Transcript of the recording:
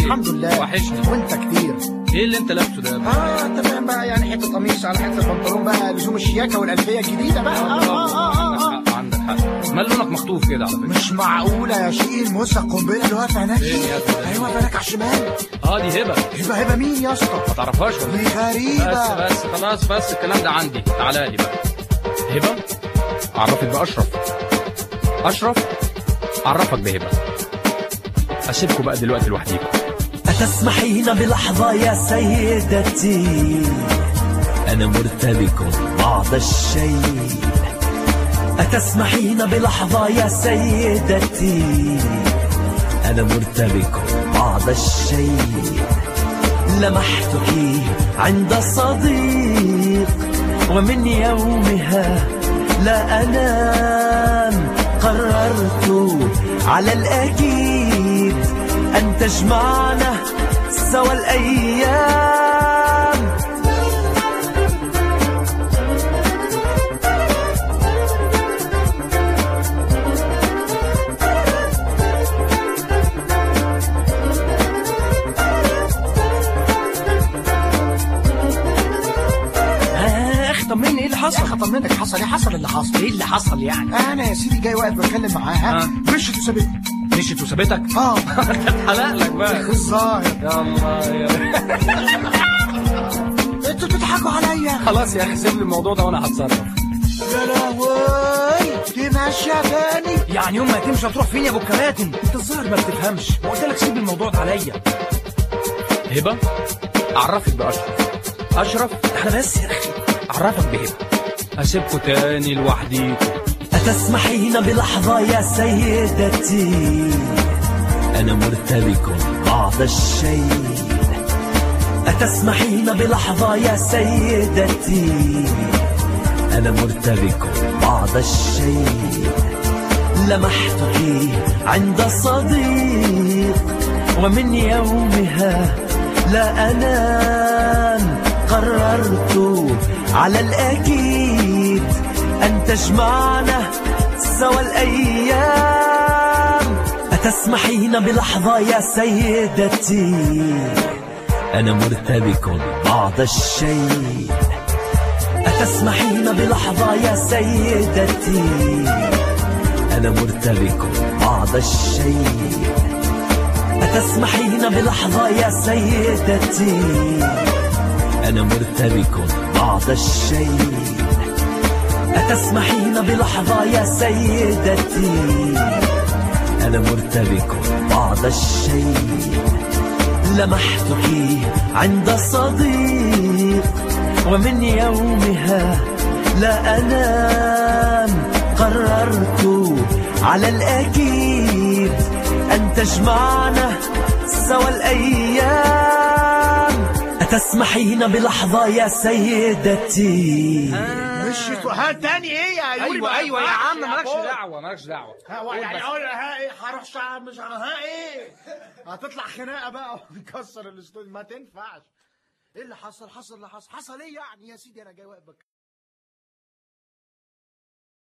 الحمد لله وحشني وانت كتير ايه اللي انت لابسه ده اه انت فاهم بقى يعني حته قميص على حته بنطلون بقى لزوم الشياكه والالفيه الجديده بقى آه آه آه آه. عندك حق عندك حق مال لونك مخطوف كده على فكره مش معقوله يا شيل موسى القنبله اللي واقفه هناك فين يا ابني ده؟ ايوه واقفه هناك على الشمال اه دي هبه هبه هبه مين يا اسطى ما تعرفهاش ولا دي إيه؟ غريبه بس بس خلاص بس الكلام ده عندي تعالى لي بقى هبه اعرفك باشرف اشرف اعرفك بهبه اسيبكم بقى دلوقتي لوحديكم أتسمحين بلحظة يا سيدتي أنا مرتبك بعض الشيء أتسمحين بلحظة يا سيدتي أنا مرتبك بعض الشيء لمحتك عند صديق ومن يومها لا أنام قررت على الأكيد أن تجمعنا سوى الأيام اخ طمني ايه اللي يا حصل اخي طمنك حصل ايه حصل اللي حصل ايه اللي حصل يعني انا يا سيدي جاي واقف بتكلم معاها آه. مشيت وسابتني مشيت وسابتك اه حلق لك بقى الظاهر يا الله يا انتوا بتضحكوا عليا خلاص يا اخي سيب لي الموضوع ده وانا هتصرف يا لهوي دي ماشيه تاني يعني يوم ما تمشي هتروح فين يا ابو الكباتن انت الظاهر ما بتفهمش وقلت لك سيب الموضوع ده عليا هبه اعرفك باشرف اشرف احنا بس يا اخي اعرفك بهبه اسيبكم تاني لوحديكم أتسمحين بلحظة يا سيدتي أنا مرتبك بعض الشيء أتسمحين بلحظة يا سيدتي أنا مرتبك بعض الشيء لمحتك عند صديق ومن يومها لا أنام قررت على الأكيد أن تجمعنا سوى الأيام أتسمحين بلحظة يا سيدتي أنا مرتبك بعض الشيء أتسمحين بلحظة يا سيدتي أنا مرتبك بعض الشيء أتسمحين بلحظة يا سيدتي أنا مرتبك بعض الشيء أتسمحين بلحظة يا سيدتي أنا مرتبك بعض الشيء لمحتك عند صديق ومن يومها لا أنام قررت على الأكيد أن تجمعنا سوى الأيام أتسمحين بلحظة يا سيدتي مشيت و- ها تاني ايه يا يوري ايوه ما ايوه يا ينفعش عم مالكش بابا. دعوه مالكش دعوه ها قول يعني بس. اقول ها ايه هروح ساعة مش ها ايه هتطلع خناقه بقى ونكسر الاستوديو ما تنفعش ايه اللي حصل حصل اللي حصل حصل ايه يعني يا سيدي انا جاي واقف بك